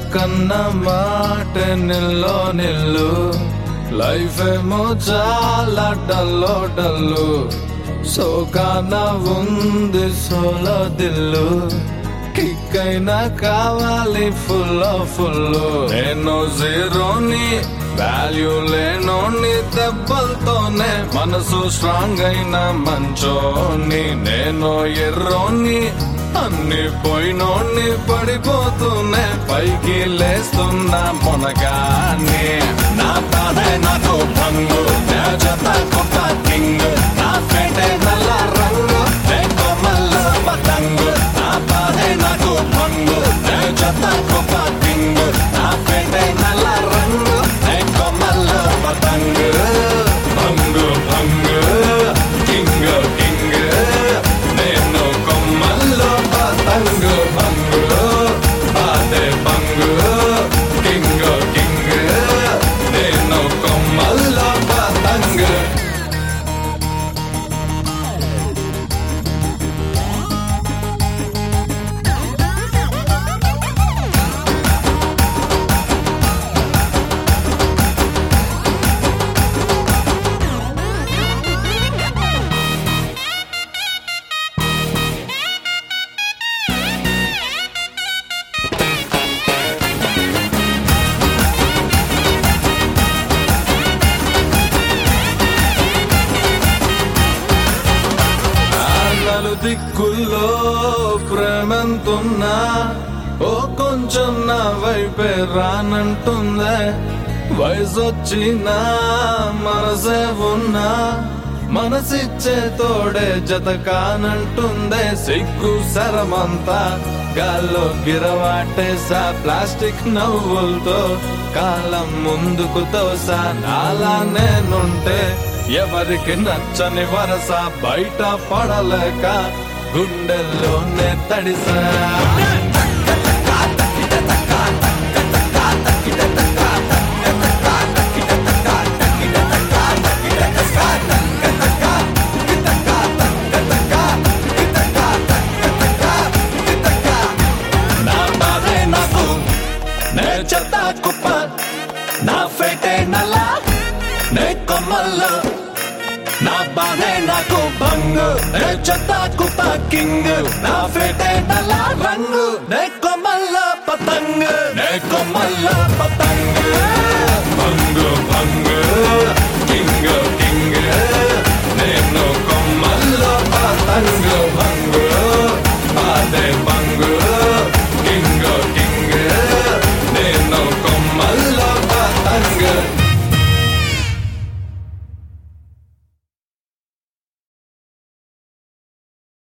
కన్న మాట నిల్లో నిల్లు లైఫ్ ఏమో చాలా డల్లో డల్లు సోకాన ఉంది సోలో దిల్లు కిక్ అయినా కావాలి ఫుల్ ఫుల్ నేను జీరోని వాల్యూ లేనోని దెబ్బలతోనే మనసు స్ట్రాంగ్ అయిన మంచోని నేను ఎర్రోని అన్ని పోయినోని పడిపోతూనే పైకి లేస్తున్నా మొనగాని నా బాధే నాకు భంగు నా జత కొత్త కింగ్ నా ఫేటే నల్ల రంగు నే కొమ్మల్ల పతంగు నా బాధే నాకు భంగు నా జత కొత్త కింగ్ నా ఫేటే నల్ల రంగు నే కొమ్మల్ల పతంగు భంగు భంగు కింగ్ కింగ్ నేను కొమ్మల్లో పతంగు భంగు బాధే భంగు కింగ్ కింగ్ నేను కొమ్మల్లో పతంగు నలు దిక్కుల్లో ప్రేమంతున్నా ఓ కొంచెం నా వైపే రానంటుందే వయసొచ్చినా మనసే ఉన్నా మనసిచ్చే తోడే జత కానంటుందే సిగ్గు సరమంతా గాల్లో గిరవాటేసా ప్లాస్టిక్ నవ్వులతో కాలం ముందుకు తోసా నాలా నేనుంటే ఎవరికి నచ్చని వరస బయట పడలేక గుండెల్లోనే తడిసా నా బాధే నాకు నే చెత్త కుప్ప నా ఫేటే నల్ల నే కొమ్మల్లో నా బాధే నాకు భంగు నే చెత్త కుప్ప కింగ్ నా ఫేటే నల్ల రంగు నే కొమ్మల్లో పతంగ్ నే కొమ్మల్లో పతంగ్ భంగు భంగు